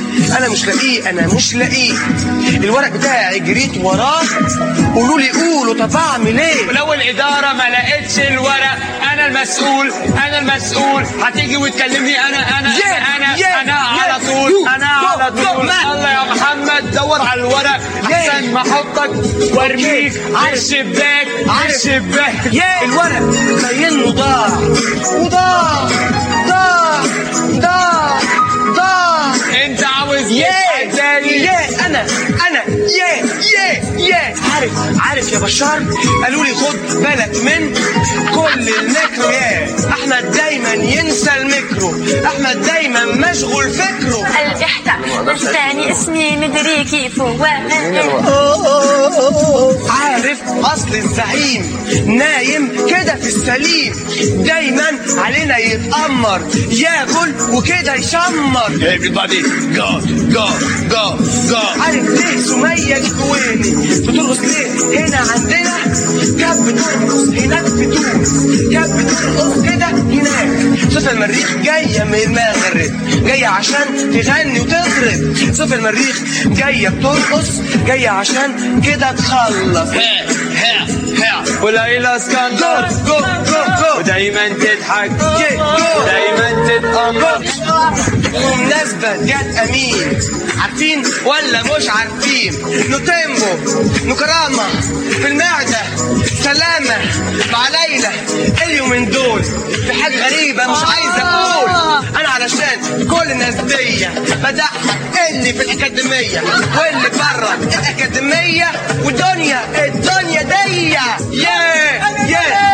انا مش لاقيه انا مش لاقيه الورق بتاعي جريت وراه قولوا لي قولوا طب اعمل ايه ولو الإدارة ما لقتش الورق أنا المسؤول أنا المسؤول هتيجي وتكلمني أنا أنا Yeah, أنا yeah, أنا على yeah. طول You, أنا go, على go, طول man. الله يا محمد دور على الورق أحسن ما أحطك وأرميك Okay. على الشباك على عارف. الشباك يا الورق كأنه ضاع وضاع ضاع ضاع ضاع أنت عاوز يا تبقى تاني يا انا انا يا يا يا عارف عارف يا بشار قالوا لي خد بالك من كل الميكرو يا احمد دايما ينسى الميكرو احمد دايما مشغول فكره الإحدى الثاني اسمي مدري كيف هو عارف اصل الزعيم نايم كده في السليم دايما علينا يتأمر ياكل وكده يشمر Everybody go, go, go, go. عارف ليه سمية الكويني بترقص ليه هنا عندنا كانت بترقص هناك في تونس كانت بترقص كده هناك صوف المريخ جاية من المغرب جاية عشان تغني وتضرب صوف المريخ جاية بترقص جاية عشان كده تخلص Hair, hair, hair. وليلى جو اسكندر جو جو جو ودايما تضحك Yeah, go. ودايما تتأمر بمناسبة جت أمين عارفين ولا مش عارفين نوتيمبو نكرامة في المعدة سلامة مع ليلى اليومين دول في حاجة غريبة مش عايز أقول أنا علشان كل الناس دي بضحك اللي في الأكاديمية واللي بره الأكاديمية ودنيا الدنيا دي يا يا